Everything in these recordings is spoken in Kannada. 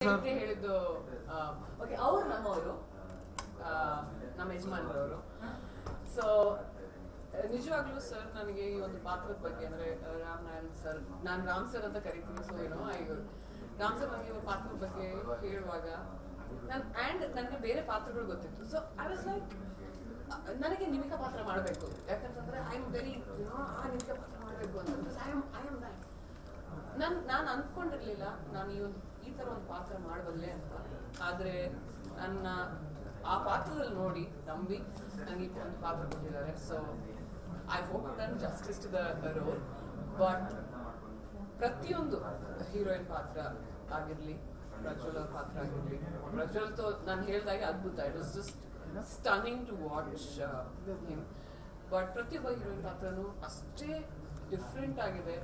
ಹೆಂಡತಿ ಹೇಳಿದ್ದು ಓಕೆ ಅವ್ರು ನಮ್ಮವರು ಆ, ನಮ್ಮ ಯಜಮಾನರವರು ಸೊ ನಿಜವಾಗ್ಲೂ ಸರ್ ನನಗೆ ಈ ಒಂದು ಪಾತ್ರದ ಬಗ್ಗೆ ಅಂದ್ರೆ ಆ, ರಾಮ್ ನಾರಾಯಣ್ ಸರ್ ನಾನು ರಾಮ್ ಸರ್ ಅಂತ ಕರಿತೀನಿ ಸೊ ಏನೋ ಐ ರಾಮ್ ಸರ್ ನನಗೆ ಒಂದು ಪಾತ್ರದ ಬಗ್ಗೆ ಹೇಳುವಾಗ ನಾನು ಆ್ಯಂಡ್ ನನಗೆ ಬೇರೆ ಪಾತ್ರಗಳು ಗೊತ್ತಿತ್ತು ಸೊ ಐ ವಾಸ್ ಲೈಕ್ ನನಗೆ ನಿಮಿಕ ಪಾತ್ರ ಮಾಡಬೇಕು ಯಾಕಂತಂದ್ರೆ ಐ ಆಮ್ ವೆರಿ ಯುನೋ ಆ ನಿಮಿಕ ಪಾತ್ರ ಮಾಡಬೇಕು ಅಂತ I am I am that ನನ್ ನಾನು ಅನ್ಕೊಂಡಿರ್ಲಿಲ್ಲ ನಾನು ಈ ಒಂದು ಈ ತರ ಒಂದು ಪಾತ್ರ ಮಾಡಬಲ್ಲೆ ಅಂತ ಆದ್ರೆ ನನ್ನ ಆ ಪಾತ್ರದಲ್ಲಿ ನೋಡಿ ನಂಬಿ ನನಗೆ ಈ ಒಂದು ಪಾತ್ರ ಕೊಟ್ಟಿದ್ದಾರೆ so I hope done justice to the role but ಪ್ರತಿಯೊಂದು ಹೀರೋಯಿನ್ ಪಾತ್ರ ಆಗಿರ್ಲಿ ಪ್ರಜ್ವಲ್ ಅವ್ರ ಪಾತ್ರ ಆಗಿರ್ಲಿ ಪ್ರಜ್ವಲ್ ತೋ ನಾನು ಹೇಳ್ದಾಗ ಅದ್ಭುತ it was just stunning to watch him but ಪ್ರತಿಯೊಬ್ಬ ಹೀರೋಯಿನ್ ಪಾತ್ರನೂ ಅಷ್ಟೇ ಡಿಫ್ರೆಂಟ್ ಆಗಿದೆ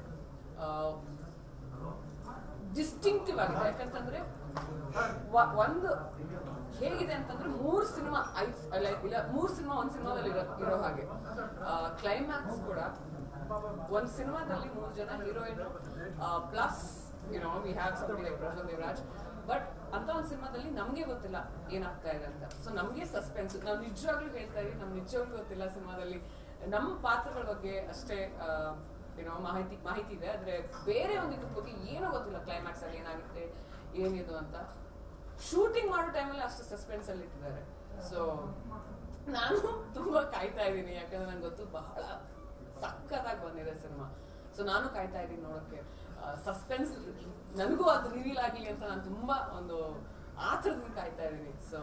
ಡಿಸ್ಟಿಂಕ್ಟಿವ್ ಆಗಿದೆ ಯಾಕಂತಂದ್ರೆ ವ- ಒಂದು ಹೇಗಿದೆ ಅಂತಂದ್ರೆ ಮೂರ್ ಸಿನಿಮಾ ಐದ್ ಅಲ್ಲ ಇಲ್ಲ ಮೂರ್ ಸಿನಿಮಾ ಒಂದ್ ಸಿನಿಮಾದಲ್ಲಿ ಇರೋ ಇರೋ ಹಾಗೆ ಕ್ಲೈಮ್ಯಾಕ್ಸ್ ಕೂಡ ಒಂದ್ ಸಿನಿಮಾದಲ್ಲಿ ಮೂರ್ ಜನ heroine plus you know we have something like Prajwal Devaraj but ಅಂತ ಒಂದು ಸಿನಿಮಾದಲ್ಲಿ ನಮ್ಗೆ ಗೊತ್ತಿಲ್ಲ ಏನಾಗ್ತಾ ಇದೆ ಅಂತ ಸೊ ನಮ್ಗೆ ಸಸ್ಪೆನ್ಸ್ ನಾವು ನಿಜವಾಗ್ಲೂ ಹೇಳ್ತಾ ಇದೀವಿ ನಮ್ಗೆ ನಿಜವಾಗ್ಲೂ ಗೊತ್ತಿಲ್ಲ ಸಿನಿಮಾದಲ್ಲಿ ನಮ್ಮ ಪಾತ್ರಗಳ ಬಗ್ಗೆ ಅಷ್ಟೇ ಏನೋ ಮಾಹಿತಿ ಮಾಹಿತಿ ಇದೆ ಆದ್ರೆ ಬೇರೆ ಒಂದು ಇದ್ರ ಬಗ್ಗೆ ಏನೋ ಗೊತ್ತಿಲ್ಲ ಕ್ಲೈಮ್ಯಾಕ್ಸ್ ಅಲ್ಲಿ ಏನಾಗುತ್ತೆ ಏನಿದು ಅಂತ ಶೂಟಿಂಗ್ ಮಾಡೋ ಟೈಮಲ್ಲಿ ಅಷ್ಟು ಸಸ್ಪೆನ್ಸ್ ಅಲ್ಲಿ ಇಟ್ಟಿದ್ದಾರೆ ಸೊ ನಾನು ತುಂಬಾ ಕಾಯ್ತಾ ಇದ್ದೀನಿ ಯಾಕಂದ್ರೆ ನಂಗೆ ಗೊತ್ತು ಬಹಳ ಸಖತ್ತಾಗಿ ಬಂದಿದೆ ಸಿನಿಮಾ ಸೊ ನಾನು ಕಾಯ್ತಾ ಇದ್ದೀನಿ ನೋಡೋಕೆ ಸಸ್ಪೆನ್ಸ್ ನನಗೂ ಅದು ರಿವೀಲ್ ಆಗಲಿ ಅಂತ ನಾನು ತುಂಬಾ ಒಂದು ಆತರದಿಂದ ಕಾಯ್ತಾ ಇದ್ದೀನಿ ಸೊ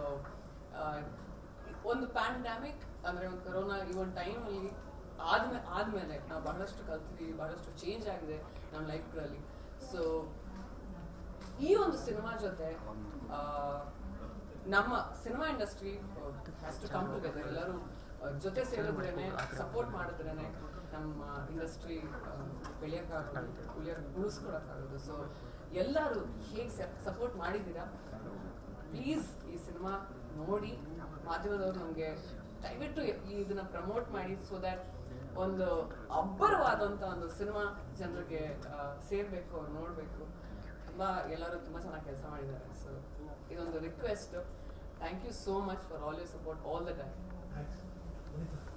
ಒಂದು ಪ್ಯಾಂಡಮಿಕ್ ಅಂದ್ರೆ ಒಂದು ಕೊರೋನಾ ಈ ಒಂದು ಟೈಮಲ್ಲಿ ಆದ್ಮೇಲೆ ಆದ್ಮೇಲೆ ನಾವು ಬಹಳಷ್ಟು ಕಲ್ತಿದ್ದೀವಿ ಬಹಳಷ್ಟು ಚೇಂಜ್ ಆಗಿದೆ ನಮ್ಮ ಲೈಫ್ಗಳಲ್ಲಿ ಸೊ ಈ ಒಂದು ಸಿನಿಮಾ ಜೊತೆ ಆ, ನಮ್ಮ cinema industry has to come together ಎಲ್ಲರೂ ಆ, ಜೊತೆ ಸೇರಿದ್ರೇನೆ ಸಪೋರ್ಟ್ ಮಾಡಿದ್ರೇನೆ ನಮ್ಮ ಇಂಡಸ್ಟ್ರಿ ಬೆಳೆಯೋಕ್ಕಾಗೋದು ಉಳಿಯೋಕ್ ಉಳಿಸ್ಕೊಡಕ್ಕಾಗೋದು ಸೊ ಎಲ್ಲರೂ ಹೇಗೆ ಸಪೋರ್ಟ್ ಮಾಡಿದ್ದೀರಾ ಪ್ಲೀಸ್ ಈ ಸಿನಿಮಾ ನೋಡಿ ಮಾಧ್ಯಮದವ್ರು ನಮಗೆ ದಯವಿಟ್ಟು ಈ ಇದನ್ನ ಪ್ರಮೋಟ್ ಮಾಡಿ ಸೊ ದ್ಯಾಟ್ ಒಂದು ಅಬ್ಬರವಾದಂಥ ಒಂದು ಸಿನಿಮಾ ಜನರಿಗೆ ಸೇರ್ಬೇಕು ಅವ್ರು ನೋಡಬೇಕು ತುಂಬಾ ಎಲ್ಲರೂ ತುಂಬಾ ಚೆನ್ನಾಗಿ ಕೆಲಸ ಮಾಡಿದ್ದಾರೆ ಸೊ ಇದೊಂದು request thank you so much for all you support all the time Thanks.